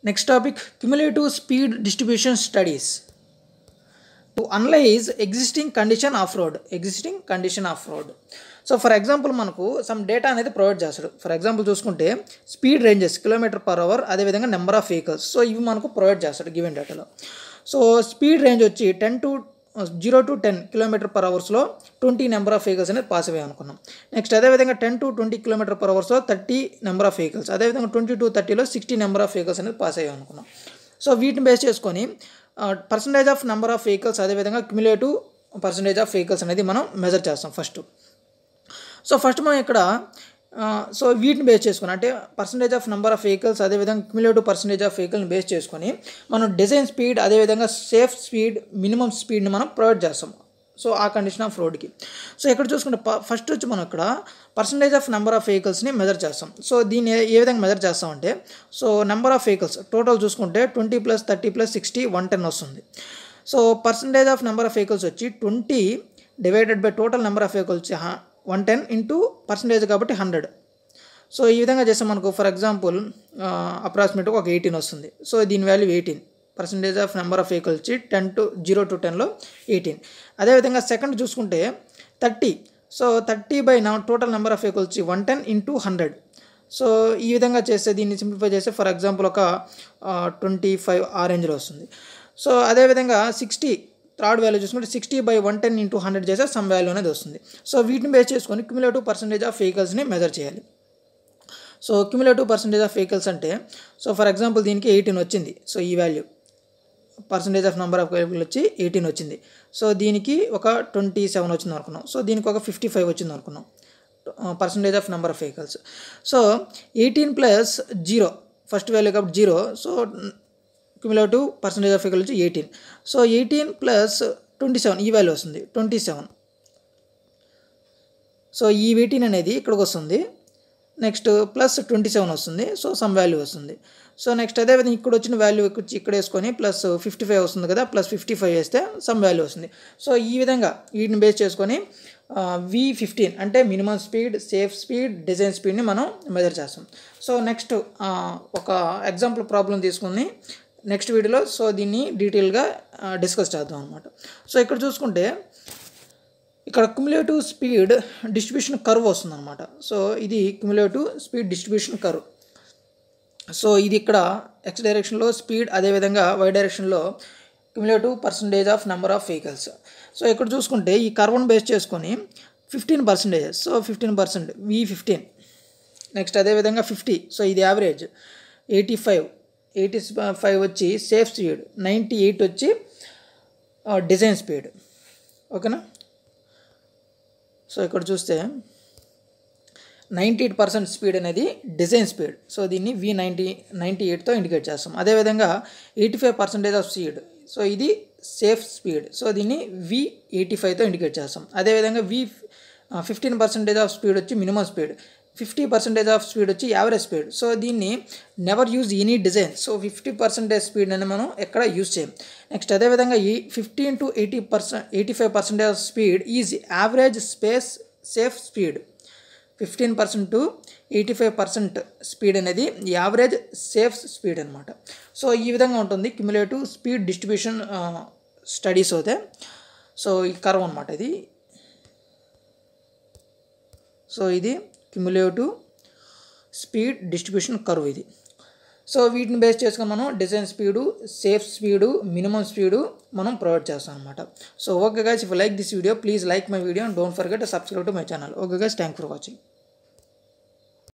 next topic cumulative speed distribution studies to analyse existing condition of road existing condition of road so for example మనకు some data అనేది provide చేస్తాడు for example చూసుకుంటే speed ranges kilometre per hour అదేవిధంగా number of vehicles so ఇవి మనకు provide చేస్తాడు given డేటాలో so speed range వచ్చి ten to zero to ten kilometre per అవర్స్లో ట్వంటీ నెంబర్ ఆఫ్ వెహికల్స్ అనేది పాస్ అయ్యాయి అనుకున్నాం నెక్స్ట్ అదేవిధంగా ten to twenty kilometre per అవర్స్లో థర్టీ నెంబర్ ఆఫ్ వెహికల్స్ అదేవిధంగా ట్వంటీ టు థర్టీలో సిక్స్టీ నెంబర్ ఆఫ్ వెహికల్స్ అనేది పాస్ అయ్యాయి అనుకున్నాం సో వీటిని బేస్ చేసుకొని percentage of number of vehicles అదేవిధంగా క్యుములేటివ్ పర్సంటేజ్ ఆఫ్ వెహికల్స్ అనేది మనం మెజర్ చేస్తాం ఫస్ట్ సో ఫస్ట్ మనం ఇక్కడ సో వీటిని బేస్ చేసుకుని అంటే percentage of number of vehicles అదేవిధంగా క్యుములేటివ్ పర్సంటేజ్ ఆఫ్ వెహికల్ని బేస్ చేసుకొని మనం డిజైన్ స్పీడ్ అదేవిధంగా సేఫ్ స్పీడ్ మినిమం స్పీడ్ని మనం ప్రొవైడ్ చేస్తాం సో ఆ కండిషన్ ఆఫ్ రోడ్కి సో ఇక్కడ చూసుకుంటే ఫస్ట్ వచ్చి మనం ఇక్కడ పర్సంటేజ్ ఆఫ్ నెంబర్ ఆఫ్ వెహికల్స్ని మెజర్ చేస్తాం సో దీన్ని ఏ విధంగా మెజర్ చేస్తామంటే so number of vehicles total చూసుకుంటే twenty plus thirty plus sixty one ten వస్తుంది so percentage of number of vehicles వచ్చి twenty divided by total number of vehicles one ten into percentage కాబట్టి hundred so ఈ విధంగా చేస్తాం మనకు for example అప్రాక్సిమేట్గా ఒక ఎయిటీన్ వస్తుంది సో దీని value eighteen percentage of number of vehicles వచ్చి టెన్ టు జీరో టు టెన్లో ఎయిటీన్ అదేవిధంగా సెకండ్ చూసుకుంటే thirty so thirty by total number of vehicles వచ్చి one ten into hundred so ఈ విధంగా చేస్తే దీన్ని సింప్లిఫై చేస్తే ఫర్ ఎగ్జాంపుల్ ఒక ట్వంటీ ఫైవ్ ఆ రేంజ్లో వస్తుంది సో అదేవిధంగా సిక్స్టీ థర్డ్ వాల్యూ చూసుకుంటే sixty by one ten into hundred చేస్తే సమ్ వాల్యూ అనేది వస్తుంది సో వీటిని బేస్ చేసుకొని క్యుములేటివ్ పర్సంటేజ్ ఆఫ్ వెహికల్స్ని మెజర్ చేయాలి so cumulative percentage of vehicles అంటే సో ఫర్ ఎగ్జాంపుల్ దీనికి ఎయిటీన్ వచ్చింది సో ఈ value percentage of number of vehicle వచ్చి ఎయిటీన్ వచ్చింది సో దీనికి ఒక ట్వంటీ సెవెన్ వచ్చింది అనుకున్నాం సో దీనికి ఒక ఫిఫ్టీ ఫైవ్ వచ్చింది అనుకున్నాం percentage of number of vehicles so eighteen plus zero first value కాబట్టి zero so cumulative percentage of vehicle వచ్చి eighteen so eighteen plus twenty seven ఈ వాల్యూ వస్తుంది ట్వంటీ సెవెన్ సో ఈ ఎయిటీన్ అనేది ఇక్కడికి వస్తుంది నెక్స్ట్ ప్లస్ ట్వంటీ సెవెన్ వస్తుంది so sum value వస్తుంది సో నెక్స్ట్ అదేవిధంగా ఇక్కడ వచ్చిన వాల్యూ వచ్చి ఇక్కడ వేసుకొని ప్లస్ ఫిఫ్టీ ఫైవ్ వస్తుంది కదా ప్లస్ ఫిఫ్టీ ఫైవ్ వేస్తే సమ్ వాల్యూ వస్తుంది సో ఈ విధంగా వీటిని బేస్ చేసుకొని వి ఫిఫ్టీన్ అంటే minimum speed safe speed design స్పీడ్ని మనం మెజర్ చేస్తాం సో నెక్స్ట్ ఒక ఎగ్జాంపుల్ ప్రాబ్లం తీసుకుని నెక్స్ట్ వీడియోలో సో దీన్ని డీటెయిల్గా డిస్కస్ చేద్దాం అనమాట సో ఇక్కడ చూసుకుంటే ఇక్కడ క్యుములేటివ్ స్పీడ్ డిస్ట్రిబ్యూషన్ కర్వ్ వస్తుంది అనమాట సో ఇది cumulative speed distribution curve so ఇది ఇక్కడ ఎక్స్ డైరెక్షన్లో స్పీడ్ అదేవిధంగా వై డైరెక్షన్లో cumulative percentage of number of vehicles so ఇక్కడ చూసుకుంటే ఈ కర్వ్ను బేస్ చేసుకొని fifteen percentage so fifteen percent V fifteen next అదేవిధంగా ఫిఫ్టీ సో ఇది average eighty five eighty five వచ్చి సేఫ్ స్పీడ్ నైంటీ ఎయిట్ వచ్చి డిజైన్ స్పీడ్ ఓకేనా సో ఇక్కడ చూస్తే నైంటీ ఎయిట్ పర్సెంట్ స్పీడ్ అనేది డిజైన్ స్పీడ్ సో దీన్ని వి నైంటీ నైంటీ ఎయిట్తో ఇండికేట్ చేస్తాం అదేవిధంగా eighty five percentage of speed so ఇది సేఫ్ స్పీడ్ సో దీన్ని వి ఎయిటీ ఫైవ్తో ఇండికేట్ చేస్తాం అదేవిధంగా V fifteen percentage of speed వచ్చి minimum speed fifty percentage of speed వచ్చి యావరేజ్ స్పీడ్ సో దీన్ని never use any design so fifty percentage speed అని మనం ఎక్కడ యూజ్ చేయం నెక్స్ట్ అదేవిధంగా ఈ fifteen to eighty percent eighty five percentage of speed is average space safe speed fifteen percent to eighty five percent speed అనేది average safe speed అనమాట so ఈ విధంగా ఉంటుంది క్యుములేటివ్ స్పీడ్ డిస్ట్రిబ్యూషన్ స్టడీస్ అవుతే so ఈ curve అనమాట ఇది so ఇది క్యుములేటివ్ స్పీడ్ డిస్ట్రిబ్యూషన్ కర్వ్ ఇది సో వీటిని బేస్ చేసుకొని మనం design speed safe speed minimum speed మనం ప్రొవైడ్ చేస్తాం అనమాట so okay guys if like this video please like my video and don't forget subscribe to my channel okay guys thank for watching